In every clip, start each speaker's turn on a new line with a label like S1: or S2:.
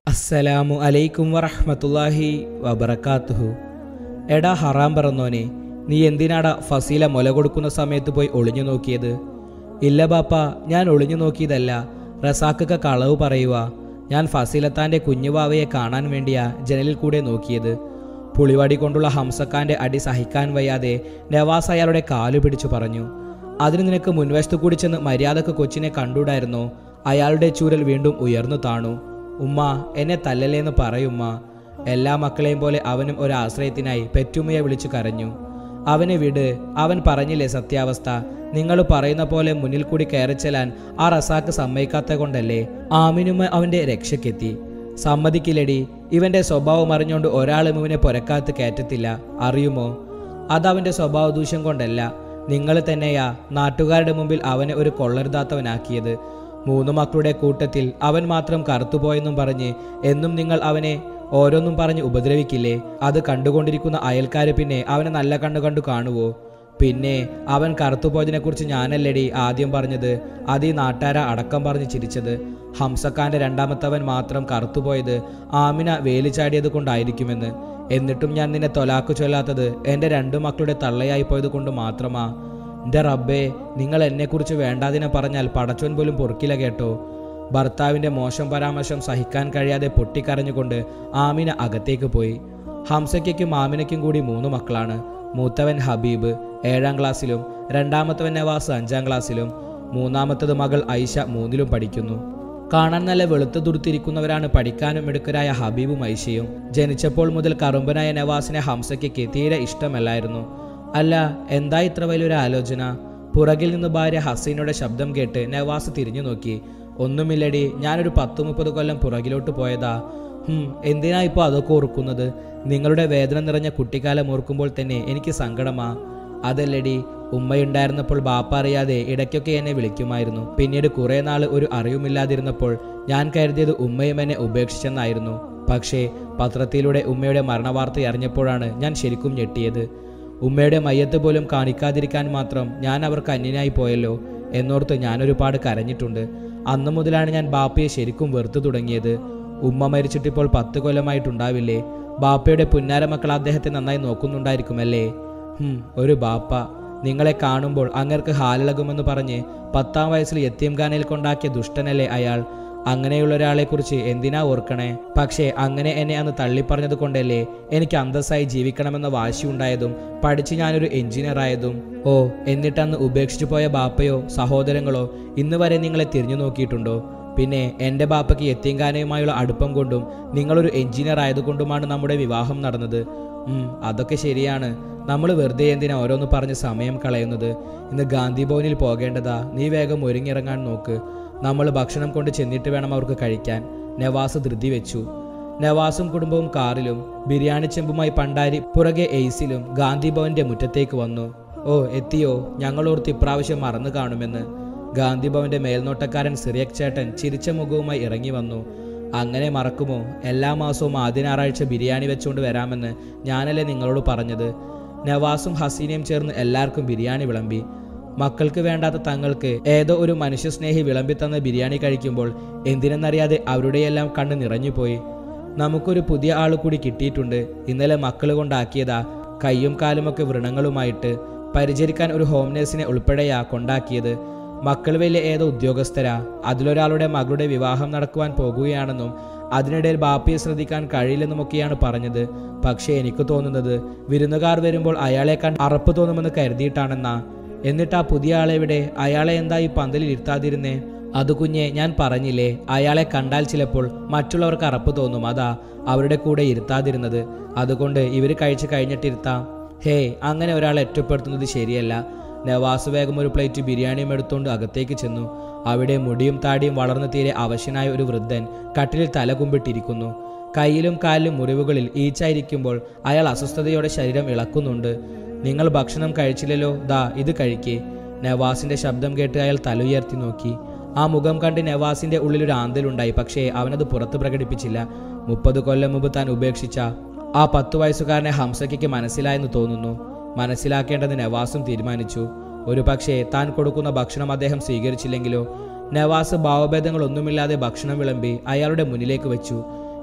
S1: അസ്സലാമു അലൈക്കും വറഹ്മത്തുള്ളാഹി വബറകാതുഹു എടാ ഹറാം പറന്നോനെ നീ എന്തിനാടാ ഫസീല മുല കൊടുക്കുന്ന സമയത്ത് പോയി ഒളിഞ്ഞു നോക്കിയത് ഇല്ല ബാപ്പ ഞാൻ ഒളിഞ്ഞു നോക്കിയതല്ല റസാക്കൊക്കെ കളവ് പറയുക ഞാൻ ഫസീലത്താൻ്റെ കുഞ്ഞുവാവയെ കാണാൻ വേണ്ടിയാ ജനലിൽ കൂടെ നോക്കിയത് പുളിവാടി കൊണ്ടുള്ള ഹംസക്കാന്റെ അടി സഹിക്കാൻ വയ്യാതെ നവാസ് അയാളുടെ കാലു പിടിച്ചു പറഞ്ഞു അതിന് നിനക്ക് മുൻവശത്ത് കൂടി ചെന്ന് മര്യാദക്ക് കൊച്ചിനെ കണ്ടൂടായിരുന്നോ അയാളുടെ ചൂരൽ വീണ്ടും ഉയർന്നു താണു ഉമ്മ എന്നെ തല്ലലേന്ന് പറയുമ്മ എല്ലാ മക്കളെയും പോലെ അവനും ഒരു ആശ്രയത്തിനായി പെറ്റുമ്മയെ വിളിച്ചു കരഞ്ഞു അവനെ വിട് അവൻ പറഞ്ഞില്ലേ സത്യാവസ്ഥ നിങ്ങൾ പറയുന്ന പോലെ മുന്നിൽ കൂടി കയറിച്ചെല്ലാൻ ആ റസാക്ക് സമ്മതിക്കാത്ത കൊണ്ടല്ലേ ആമിനുമ്മ അവന്റെ രക്ഷയ്ക്കെത്തി സമ്മതിക്കില്ലടി ഇവന്റെ സ്വഭാവം അറിഞ്ഞുകൊണ്ട് ഒരാളും ഇവനെ പുരക്കാത്ത് കയറ്റത്തില്ല അറിയുമോ അതവന്റെ സ്വഭാവ ദൂഷ്യം കൊണ്ടല്ല നിങ്ങൾ തന്നെയാ നാട്ടുകാരുടെ മുമ്പിൽ അവനെ ഒരു കൊള്ളരുതാത്തവനാക്കിയത് മൂന്ന് മക്കളുടെ കൂട്ടത്തിൽ അവൻ മാത്രം കറുത്തുപോയെന്നും പറഞ്ഞ് എന്നും നിങ്ങൾ അവനെ ഓരോന്നും പറഞ്ഞ് ഉപദ്രവിക്കില്ലേ അത് കണ്ടുകൊണ്ടിരിക്കുന്ന അയൽക്കാര് പിന്നെ അവനെ നല്ല കണ്ണു കണ്ടു കാണുവോ പിന്നെ അവൻ കറുത്തുപോയതിനെക്കുറിച്ച് ഞാനല്ലടി ആദ്യം പറഞ്ഞത് അത് ഈ നാട്ടാര അടക്കം പറഞ്ഞ് ചിരിച്ചത് ഹംസക്കാന്റെ രണ്ടാമത്തവൻ മാത്രം കറുത്തുപോയത് ആമിന വേലി ചാടിയത് കൊണ്ടായിരിക്കുമെന്ന് എന്നിട്ടും ഞാൻ നിന്നെ തൊലാക്കു ചൊല്ലാത്തത് എൻ്റെ രണ്ടു മക്കളുടെ തള്ളയായി പോയത് കൊണ്ട് മാത്രമാ എൻ്റെ റബ്ബേ നിങ്ങൾ എന്നെക്കുറിച്ച് വേണ്ടാതിനെ പറഞ്ഞാൽ പടച്ചോൻ പോലും പൊറുക്കില്ല കേട്ടോ ഭർത്താവിൻ്റെ മോശം പരാമർശം സഹിക്കാൻ കഴിയാതെ പൊട്ടിക്കരഞ്ഞുകൊണ്ട് ആമിന അകത്തേക്ക് പോയി ഹംസയ്ക്കും ആമിനയ്ക്കും കൂടി മൂന്ന് മക്കളാണ് മൂത്തവൻ ഹബീബ് ഏഴാം ക്ലാസ്സിലും രണ്ടാമത്തവൻ നവാസ് അഞ്ചാം ക്ലാസ്സിലും മൂന്നാമത്തത് മകൾ ഐഷ മൂന്നിലും പഠിക്കുന്നു കാണാൻ നല്ല വെളുത്തു തുടുത്തിരിക്കുന്നവരാണ് പഠിക്കാനും മിടുക്കരായ ഹബീബും ഐഷയും ജനിച്ചപ്പോൾ മുതൽ കറുമ്പനായ നവാസിനെ ഹംസയ്ക്ക് തീരെ ഇഷ്ടമല്ലായിരുന്നു അല്ല എന്താ ഇത്ര വലിയൊരു ആലോചന പുറകിൽ നിന്ന് ഭാര്യ ഹസീനയുടെ ശബ്ദം കേട്ട് നവാസ് തിരിഞ്ഞു നോക്കി ഒന്നുമില്ലടി ഞാനൊരു പത്ത് മുപ്പത് കൊല്ലം പുറകിലോട്ട് പോയതാ ഹും എന്തിനാ ഇപ്പോൾ അതൊക്കെ ഓർക്കുന്നത് നിങ്ങളുടെ വേദന നിറഞ്ഞ കുട്ടിക്കാലം ഓർക്കുമ്പോൾ തന്നെ എനിക്ക് സങ്കടമാ അതല്ലടി ഉമ്മയുണ്ടായിരുന്നപ്പോൾ ബാപ്പ അറിയാതെ ഇടയ്ക്കൊക്കെ എന്നെ വിളിക്കുമായിരുന്നു പിന്നീട് കുറെ നാൾ ഒരു അറിവുമില്ലാതിരുന്നപ്പോൾ ഞാൻ കരുതിയത് ഉമ്മയും എന്നെ ഉപേക്ഷിച്ചെന്നായിരുന്നു പക്ഷേ പത്രത്തിലൂടെ ഉമ്മയുടെ മരണവാർത്ത അറിഞ്ഞപ്പോഴാണ് ഞാൻ ശരിക്കും ഞെട്ടിയത് ഉമ്മയുടെ മയ്യത്ത് പോലും കാണിക്കാതിരിക്കാൻ മാത്രം ഞാൻ അവർക്ക് അന്യനായി പോയല്ലോ എന്നോർത്ത് ഞാനൊരുപാട് കരഞ്ഞിട്ടുണ്ട് അന്നു മുതലാണ് ഞാൻ ബാപ്പയെ ശരിക്കും വെറുത്തു തുടങ്ങിയത് ഉമ്മ മരിച്ചിട്ടിപ്പോൾ പത്ത് കൊല്ലമായിട്ടുണ്ടാവില്ലേ ബാപ്പയുടെ പുന്നാര മക്കൾ അദ്ദേഹത്തെ നന്നായി നോക്കുന്നുണ്ടായിരിക്കുമല്ലേ ഹും, ഒരു ബാപ്പ നിങ്ങളെ കാണുമ്പോൾ അങ്ങർക്ക് ഹാലിളകുമെന്ന് പറഞ്ഞ് പത്താം വയസ്സിൽ യത്തീംഖാനയിൽ കൊണ്ടാക്കിയ ദുഷ്ടനല്ലേ അയാൾ അങ്ങനെയുള്ള ഒരാളെക്കുറിച്ച് എന്തിനാ ഓർക്കണേ പക്ഷേ അങ്ങനെ എന്നെ അന്ന് തള്ളിപ്പറഞ്ഞത് കൊണ്ടല്ലേ എനിക്ക് അന്തസ്സായി ജീവിക്കണമെന്ന വാശിയുണ്ടായതും പഠിച്ച് ഞാനൊരു എഞ്ചിനീയർ ആയതും ഓ എന്നിട്ടന്ന് ഉപേക്ഷിച്ചു പോയ ബാപ്പയോ സഹോദരങ്ങളോ ഇന്ന് വരെ നിങ്ങളെ തിരിഞ്ഞു നോക്കിയിട്ടുണ്ടോ പിന്നെ എൻ്റെ ബാപ്പയ്ക്ക് യത്തീംഖാനയുമായുള്ള അടുപ്പം കൊണ്ടും നിങ്ങളൊരു എഞ്ചിനീയർ ആയതുകൊണ്ടുമാണ് നമ്മുടെ വിവാഹം നടന്നത് ഉം, അതൊക്കെ ശരിയാണ് നമ്മൾ വെറുതെ എന്തിനാ ഓരോന്ന് പറഞ്ഞ് സമയം കളയുന്നത് ഇന്ന് ഗാന്ധി ഭവനിൽ പോകേണ്ടതാ നീ വേഗം ഒരുങ്ങിയിറങ്ങാൻ നോക്ക് നമ്മൾ ഭക്ഷണം കൊണ്ട് ചെന്നിട്ട് വേണം അവർക്ക് കഴിക്കാൻ നവാസ് ധൃതി വെച്ചു നവാസും കുടുംബവും കാറിലും ബിരിയാണി ചെമ്പുമായി പണ്ടാരി പുറകെ എയ്സിലും ഗാന്ധി ഭവന്റെ മുറ്റത്തേക്ക് വന്നു ഓ എത്തിയോ ഞങ്ങളോർത്ത് ഇപ്രാവശ്യം മറന്നു കാണുമെന്ന് ഗാന്ധി ഭവന്റെ മേൽനോട്ടക്കാരൻ സിറിയക് ചേട്ടൻ ചിരിച്ച മുഖവുമായി ഇറങ്ങി വന്നു അങ്ങനെ മറക്കുമോ എല്ലാ മാസവും ആദ്യ ഞായറാഴ്ച ബിരിയാണി വെച്ചുകൊണ്ട് വരാമെന്ന് ഞാനല്ലേ നിങ്ങളോട് പറഞ്ഞത് നവാസും ഹസീനയും ചേർന്ന് എല്ലാവർക്കും ബിരിയാണി വിളമ്പി മക്കൾക്ക് വേണ്ടാത്ത തങ്ങൾക്ക് ഏതോ ഒരു മനുഷ്യസ്നേഹി വിളമ്പി തന്ന ബിരിയാണി കഴിക്കുമ്പോൾ എന്തിനെന്നറിയാതെ അവരുടെയെല്ലാം കണ്ണ് നിറഞ്ഞുപോയി നമുക്കൊരു പുതിയ ആൾ കൂടി കിട്ടിയിട്ടുണ്ട് ഇന്നലെ മക്കൾ കൊണ്ടാക്കിയതാ കയ്യും കാലുമൊക്കെ വ്രണങ്ങളുമായിട്ട് പരിചരിക്കാൻ ഒരു ഹോം നേഴ്സിനെ ഉൾപ്പെടെയാ കൊണ്ടാക്കിയത് മക്കൾ വലിയ ഏതോ ഉദ്യോഗസ്ഥരാ അതിലൊരാളുടെ മകളുടെ വിവാഹം നടക്കുവാൻ പോകുകയാണെന്നും അതിനിടയിൽ ബാപ്പയെ ശ്രദ്ധിക്കാൻ കഴിയില്ലെന്നുമൊക്കെയാണ് പറഞ്ഞത് പക്ഷേ എനിക്ക് തോന്നുന്നത് വിരുന്നുകാർ വരുമ്പോൾ അയാളെ കണ്ട് അറപ്പ് തോന്നുമെന്ന് കരുതിയിട്ടാണെന്നാ എന്നിട്ട് ആ പുതിയ ആളെവിടെ അയാളെ എന്താ ഈ പന്തലിൽ ഇരുത്താതിരുന്നേ അത് കുഞ്ഞെ ഞാൻ പറഞ്ഞില്ലേ അയാളെ കണ്ടാൽ ചിലപ്പോൾ മറ്റുള്ളവർക്ക് അറപ്പ് തോന്നും അതാ അവരുടെ കൂടെ ഇരുത്താതിരുന്നത് അതുകൊണ്ട് ഇവർ കഴിച്ച് കഴിഞ്ഞിട്ടിരുത്താം ഹേയ് അങ്ങനെ ഒരാളെ ഒറ്റപ്പെടുത്തുന്നത് ശരിയല്ല നവാസ് വേഗം ഒരു പ്ലേറ്റ് ബിരിയാണിയും എടുത്തുകൊണ്ട് അകത്തേക്ക് ചെന്നു അവിടെ മുടിയും താടിയും വളർന്നു തീരെ അവശനായ ഒരു വൃദ്ധൻ കട്ടിലിൽ തല കുമ്പിട്ടിരിക്കുന്നു കയ്യിലും കാലിലും മുറിവുകളിൽ ഈച്ചായിരിക്കുമ്പോൾ അയാൾ അസ്വസ്ഥതയോടെ ശരീരം ഇളക്കുന്നുണ്ട് നിങ്ങൾ ഭക്ഷണം കഴിച്ചില്ലല്ലോ ദാ ഇത് കഴിക്കേ നവാസിന്റെ ശബ്ദം കേട്ട് അയാൾ തലയുയർത്തി നോക്കി ആ മുഖം കണ്ട് നവാസിന്റെ ഉള്ളിലൊരു ആന്തലുണ്ടായി പക്ഷേ അവനത് പുറത്ത് പ്രകടിപ്പിച്ചില്ല മുപ്പത് കൊല്ലം മുമ്പ് താൻ ഉപേക്ഷിച്ച ആ പത്തു വയസ്സുകാരനെ ഹംസയ്ക്ക് മനസ്സിലായെന്ന് തോന്നുന്നു മനസ്സിലാക്കേണ്ടത് നവാസും തീരുമാനിച്ചു ഒരു പക്ഷേ താൻ കൊടുക്കുന്ന ഭക്ഷണം അദ്ദേഹം സ്വീകരിച്ചില്ലെങ്കിലോ നവാസ് ഭാവഭേദങ്ങളൊന്നുമില്ലാതെ ഭക്ഷണം വിളമ്പി അയാളുടെ മുന്നിലേക്ക് വെച്ചു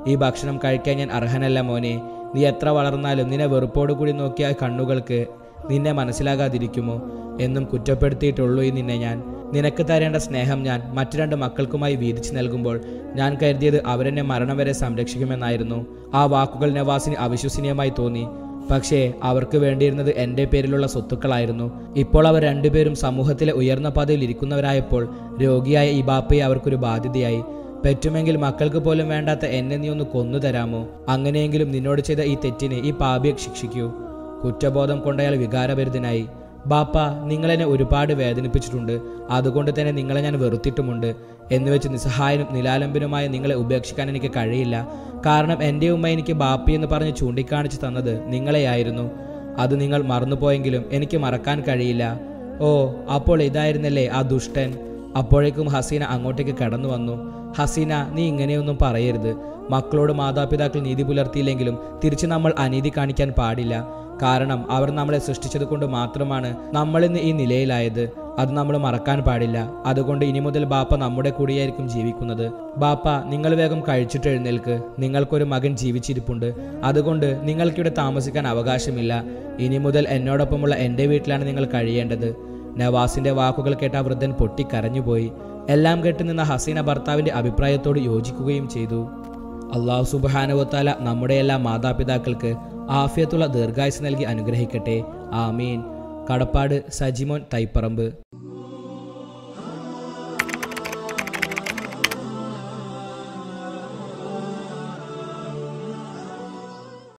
S1: ഈ ഭക്ഷണം കഴിക്കാൻ ഞാൻ അർഹനല്ല മോനെ നീ എത്ര വളർന്നാലും നിന്നെ വെറുപ്പോടുകൂടി നോക്കിയ ആ കണ്ണുകൾക്ക് നിന്നെ മനസ്സിലാകാതിരിക്കുമോ എന്നും കുറ്റപ്പെടുത്തിയിട്ടുള്ളൂ ഈ നിന്നെ ഞാൻ നിനക്ക് തരേണ്ട സ്നേഹം ഞാൻ മറ്റു രണ്ട് മക്കൾക്കുമായി വീതിച്ചു നൽകുമ്പോൾ ഞാൻ കരുതിയത് അവരെന്നെ മരണം വരെ സംരക്ഷിക്കുമെന്നായിരുന്നു ആ വാക്കുകൾ നവാസിന് അവിശ്വസനീയമായി തോന്നി പക്ഷേ അവർക്ക് വേണ്ടിയിരുന്നത് എൻ്റെ പേരിലുള്ള സ്വത്തുക്കളായിരുന്നു ഇപ്പോൾ അവർ രണ്ടുപേരും സമൂഹത്തിലെ ഉയർന്ന പദവിയിൽ ഇരിക്കുന്നവരായപ്പോൾ രോഗിയായ ഈ ബാപ്പയെ അവർക്കൊരു ബാധ്യതയായി പറ്റുമെങ്കിൽ മക്കൾക്ക് പോലും വേണ്ടാത്ത എന്നെ നീ ഒന്ന് കൊന്നു തരാമോ അങ്ങനെയെങ്കിലും നിന്നോട് ചെയ്ത ഈ തെറ്റിന് ഈ പാപിയെ ശിക്ഷിക്കൂ കുറ്റബോധം കൊണ്ടയാൾ വികാരഭരിതനായി ബാപ്പ നിങ്ങളെന്നെ ഒരുപാട് വേദനിപ്പിച്ചിട്ടുണ്ട് അതുകൊണ്ട് തന്നെ നിങ്ങളെ ഞാൻ വെറുത്തിട്ടുമുണ്ട് എന്നുവെച്ച് നിസ്സഹായനും നിലാലംബനുമായ നിങ്ങളെ ഉപേക്ഷിക്കാൻ എനിക്ക് കഴിയില്ല കാരണം എൻ്റെ ഉമ്മ എനിക്ക് ബാപ്പി എന്ന് പറഞ്ഞ് ചൂണ്ടിക്കാണിച്ചു തന്നത് നിങ്ങളെയായിരുന്നു അത് നിങ്ങൾ മറന്നുപോയെങ്കിലും എനിക്ക് മറക്കാൻ കഴിയില്ല ഓ അപ്പോൾ ഇതായിരുന്നല്ലേ ആ ദുഷ്ടൻ അപ്പോഴേക്കും ഹസീന അങ്ങോട്ടേക്ക് കടന്നു വന്നു ഹസീന നീ ഇങ്ങനെയൊന്നും പറയരുത് മക്കളോട് മാതാപിതാക്കൾ നീതി പുലർത്തിയില്ലെങ്കിലും തിരിച്ച് നമ്മൾ അനീതി കാണിക്കാൻ പാടില്ല കാരണം അവർ നമ്മളെ സൃഷ്ടിച്ചത് കൊണ്ട് മാത്രമാണ് നമ്മൾ ഇന്ന് ഈ നിലയിലായത് അത് നമ്മൾ മറക്കാൻ പാടില്ല അതുകൊണ്ട് ഇനി മുതൽ ബാപ്പ നമ്മുടെ കൂടെയായിരിക്കും ജീവിക്കുന്നത് ബാപ്പ നിങ്ങൾ വേഗം കഴിച്ചിട്ട് എഴുന്നേൽക്ക് നിങ്ങൾക്കൊരു മകൻ ജീവിച്ചിരിപ്പുണ്ട് അതുകൊണ്ട് നിങ്ങൾക്കിവിടെ താമസിക്കാൻ അവകാശമില്ല ഇനി മുതൽ എന്നോടൊപ്പമുള്ള എൻ്റെ വീട്ടിലാണ് നിങ്ങൾ കഴിയേണ്ടത് നവാസിന്റെ വാക്കുകൾ കേട്ട ആ വൃദ്ധൻ പൊട്ടിക്കരഞ്ഞുപോയി എല്ലാം കേട്ട് നിന്ന ഹസീന ഭർത്താവിന്റെ അഭിപ്രായത്തോട് യോജിക്കുകയും ചെയ്തു അള്ളാഹു സുബാനുവത്താല നമ്മുടെ എല്ലാ മാതാപിതാക്കൾക്ക് ആഫിയത്തുള്ള ദീർഘായുസ് നൽകി അനുഗ്രഹിക്കട്ടെ ആമീൻ കടപ്പാട് സജിമോൻ തൈപ്പറമ്പ്